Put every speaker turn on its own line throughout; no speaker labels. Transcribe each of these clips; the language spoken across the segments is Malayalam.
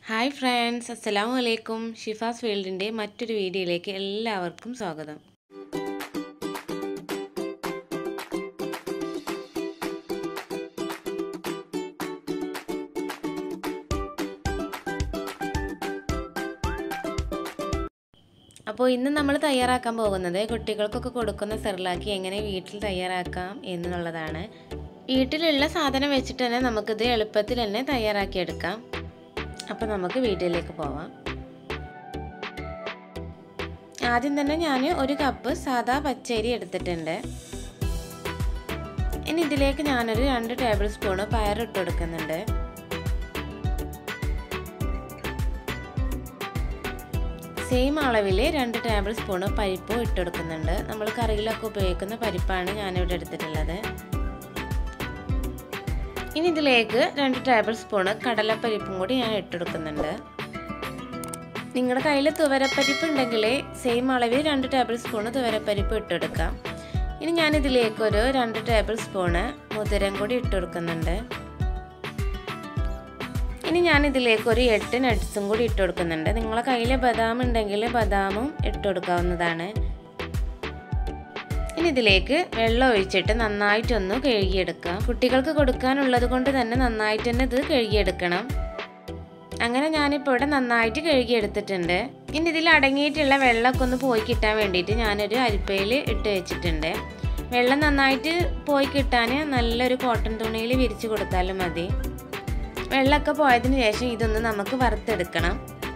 ഹായ് ഫ്രണ്ട്സ് അസ്സലാമു അലൈക്കും ഷിഫാസ് വേൾഡിൻ്റെ മറ്റൊരു വീഡിയോയിലേക്ക് എല്ലാവർക്കും സ്വാഗതം അപ്പോൾ ഇന്ന് നമ്മൾ തയ്യാറാക്കാൻ പോകുന്നത് കുട്ടികൾക്കൊക്കെ കൊടുക്കുന്ന സെർലാക്കി എങ്ങനെ വീട്ടിൽ തയ്യാറാക്കാം എന്നുള്ളതാണ് വീട്ടിലുള്ള സാധനം വെച്ചിട്ട് തന്നെ നമുക്കിത് എളുപ്പത്തിൽ തന്നെ തയ്യാറാക്കിയെടുക്കാം അപ്പോൾ നമുക്ക് വീട്ടിലേക്ക് പോവാം ആദ്യം തന്നെ ഞാൻ ഒരു കപ്പ് സാദാ പച്ചരി എടുത്തിട്ടുണ്ട് ഇനി ഇതിലേക്ക് ഞാനൊരു രണ്ട് ടേബിൾ സ്പൂണ് പയറിട്ട് കൊടുക്കുന്നുണ്ട് സെയിം അളവിൽ രണ്ട് ടേബിൾ സ്പൂണ് പരിപ്പും ഇട്ട് കൊടുക്കുന്നുണ്ട് നമ്മൾ കറിയിലൊക്കെ ഉപയോഗിക്കുന്ന പരിപ്പാണ് ഞാനിവിടെ എടുത്തിട്ടുള്ളത് ഇനി ഇതിലേക്ക് രണ്ട് ടേബിൾ സ്പൂണ് കടലപ്പരിപ്പും കൂടി ഞാൻ ഇട്ടെടുക്കുന്നുണ്ട് നിങ്ങളുടെ കയ്യിൽ തുവരപ്പരിപ്പ് ഉണ്ടെങ്കിൽ സെയിം അളവിൽ രണ്ട് ടേബിൾ സ്പൂണ് തുവരപ്പരിപ്പ് ഇട്ടെടുക്കാം ഇനി ഞാൻ ഇതിലേക്ക് ഒരു രണ്ട് ടേബിൾ സ്പൂണ് മുതിരം കൂടി ഇട്ടെടുക്കുന്നുണ്ട് ഇനി ഞാൻ ഇതിലേക്ക് ഒരു എട്ട് നട്ട്സും കൂടി ഇട്ട് കൊടുക്കുന്നുണ്ട് നിങ്ങളെ കയ്യിൽ ബദാം ഉണ്ടെങ്കിൽ ബദാമും ഇട്ട് കൊടുക്കാവുന്നതാണ് ഇനി ഇതിലേക്ക് വെള്ളം ഒഴിച്ചിട്ട് നന്നായിട്ടൊന്ന് കഴുകിയെടുക്കാം കുട്ടികൾക്ക് കൊടുക്കാനുള്ളത് കൊണ്ട് തന്നെ നന്നായിട്ട് തന്നെ ഇത് കഴുകിയെടുക്കണം അങ്ങനെ ഞാനിപ്പോൾ ഇവിടെ നന്നായിട്ട് കഴുകിയെടുത്തിട്ടുണ്ട് ഇനി ഇതിൽ അടങ്ങിയിട്ടുള്ള വെള്ളമൊക്കെ ഒന്ന് പോയി കിട്ടാൻ വേണ്ടിയിട്ട് ഞാനൊരു അരിപ്പയിൽ ഇട്ട് വെച്ചിട്ടുണ്ട് വെള്ളം നന്നായിട്ട് പോയി കിട്ടാൻ നല്ലൊരു കോട്ടൺ തുണിയിൽ വിരിച്ചു കൊടുത്താലും മതി വെള്ളമൊക്കെ പോയതിന് ശേഷം ഇതൊന്ന് നമുക്ക് വറുത്തെടുക്കണം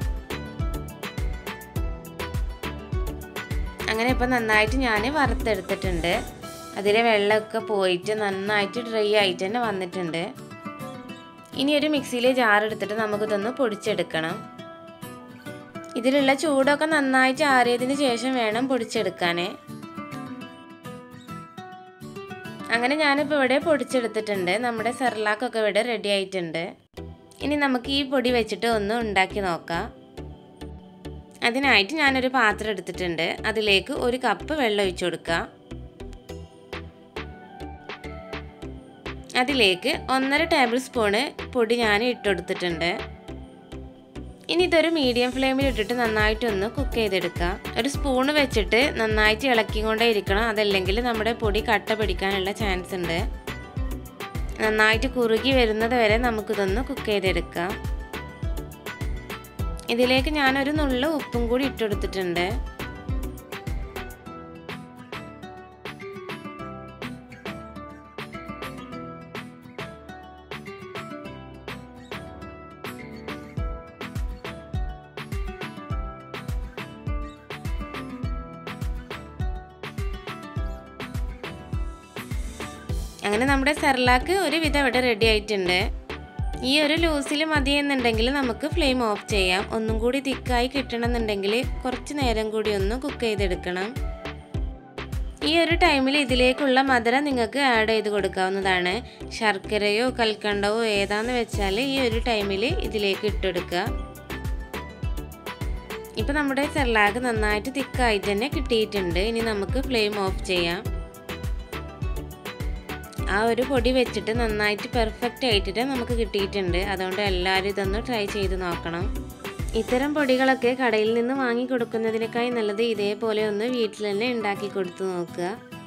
അങ്ങനെ ഇപ്പോൾ നന്നായിട്ട് ഞാൻ വറുത്തെടുത്തിട്ടുണ്ട് അതിലെ വെള്ളമൊക്കെ പോയിട്ട് നന്നായിട്ട് ഡ്രൈ ആയിട്ട് തന്നെ വന്നിട്ടുണ്ട് ഇനി ഒരു മിക്സിയിലെ ജാർ എടുത്തിട്ട് നമുക്കിതൊന്ന് പൊടിച്ചെടുക്കണം ഇതിലുള്ള ചൂടൊക്കെ നന്നായിട്ട് ആറിയതിന് ശേഷം വേണം പൊടിച്ചെടുക്കാനേ അങ്ങനെ ഞാനിപ്പോൾ ഇവിടെ പൊടിച്ചെടുത്തിട്ടുണ്ട് നമ്മുടെ സെർലാക്കൊക്കെ ഇവിടെ റെഡി ആയിട്ടുണ്ട് ഇനി നമുക്ക് ഈ പൊടി വെച്ചിട്ട് ഒന്ന് ഉണ്ടാക്കി നോക്കാം അതിനായിട്ട് ഞാനൊരു പാത്രം എടുത്തിട്ടുണ്ട് അതിലേക്ക് ഒരു കപ്പ് വെള്ളം ഒഴിച്ചു കൊടുക്കുക അതിലേക്ക് ഒന്നര ടേബിൾ സ്പൂണ് പൊടി ഞാൻ ഇട്ടുകൊടുത്തിട്ടുണ്ട് ഇനി ഇതൊരു മീഡിയം ഫ്ലെയിമിൽ ഇട്ടിട്ട് നന്നായിട്ടൊന്ന് കുക്ക് ചെയ്തെടുക്കുക ഒരു സ്പൂണ് വെച്ചിട്ട് നന്നായിട്ട് ഇളക്കിക്കൊണ്ടേ ഇരിക്കണം അതല്ലെങ്കിൽ നമ്മുടെ പൊടി കട്ട പിടിക്കാനുള്ള ചാൻസ് ഉണ്ട് നന്നായിട്ട് കുറുകി വരുന്നത് വരെ നമുക്കിതൊന്ന് കുക്ക് ചെയ്തെടുക്കാം ഇതിലേക്ക് ഞാനൊരു നുള്ള ഉപ്പും കൂടി ഇട്ടുകൊടുത്തിട്ടുണ്ട് അങ്ങനെ നമ്മുടെ സെർലാക്ക് ഒരുവിധം ഇവിടെ റെഡി ആയിട്ടുണ്ട് ഈ ഒരു ലൂസിൽ മതി എന്നുണ്ടെങ്കിൽ നമുക്ക് ഫ്ലെയിം ഓഫ് ചെയ്യാം ഒന്നും കൂടി തിക്കായി കിട്ടണമെന്നുണ്ടെങ്കിൽ കുറച്ച് നേരം കൂടി ഒന്ന് കുക്ക് ചെയ്തെടുക്കണം ഈ ഒരു ടൈമിൽ ഇതിലേക്കുള്ള മധുരം നിങ്ങൾക്ക് ആഡ് ചെയ്ത് കൊടുക്കാവുന്നതാണ് ശർക്കരയോ കൽക്കണ്ടവോ ഏതാന്ന് വെച്ചാൽ ഈ ഒരു ടൈമിൽ ഇതിലേക്ക് ഇട്ടെടുക്കുക ഇപ്പം നമ്മുടെ സെർലാക്ക് നന്നായിട്ട് തിക്കായിട്ട് തന്നെ കിട്ടിയിട്ടുണ്ട് ഇനി നമുക്ക് ഫ്ലെയിം ഓഫ് ചെയ്യാം ആ ഒരു പൊടി വെച്ചിട്ട് നന്നായിട്ട് പെർഫെക്റ്റ് ആയിട്ടിട്ട് നമുക്ക് കിട്ടിയിട്ടുണ്ട് അതുകൊണ്ട് എല്ലാവരും ഇതൊന്ന് ട്രൈ ചെയ്ത് നോക്കണം ഇത്തരം പൊടികളൊക്കെ കടയിൽ നിന്ന് വാങ്ങി കൊടുക്കുന്നതിനേക്കായി നല്ലത് ഇതേപോലെ ഒന്ന് വീട്ടിൽ തന്നെ ഉണ്ടാക്കി കൊടുത്തു നോക്കുക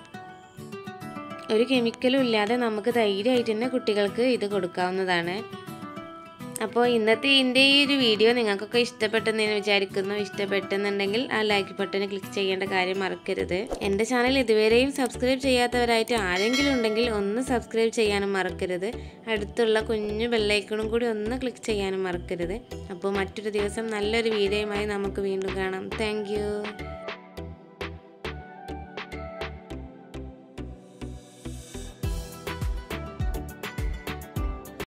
ഒരു കെമിക്കലും ഇല്ലാതെ നമുക്ക് ധൈര്യമായിട്ട് തന്നെ കുട്ടികൾക്ക് ഇത് കൊടുക്കാവുന്നതാണ് അപ്പോൾ ഇന്നത്തെ എൻ്റെ ഈ ഒരു വീഡിയോ നിങ്ങൾക്കൊക്കെ ഇഷ്ടപ്പെട്ടെന്ന് ഞാൻ വിചാരിക്കുന്നു ഇഷ്ടപ്പെട്ടെന്നുണ്ടെങ്കിൽ ആ ലൈക്ക് ബട്ടൺ ക്ലിക്ക് ചെയ്യേണ്ട കാര്യം മറക്കരുത് എൻ്റെ ചാനൽ ഇതുവരെയും സബ്സ്ക്രൈബ് ചെയ്യാത്തവരായിട്ട് ആരെങ്കിലും ഉണ്ടെങ്കിൽ ഒന്ന് സബ്സ്ക്രൈബ് ചെയ്യാനും മറക്കരുത് അടുത്തുള്ള കുഞ്ഞു ബെല്ലൈക്കണും കൂടി ഒന്ന് ക്ലിക്ക് ചെയ്യാനും മറക്കരുത് അപ്പോൾ മറ്റൊരു ദിവസം നല്ലൊരു വീഡിയോയുമായി നമുക്ക് വീണ്ടും കാണാം താങ്ക്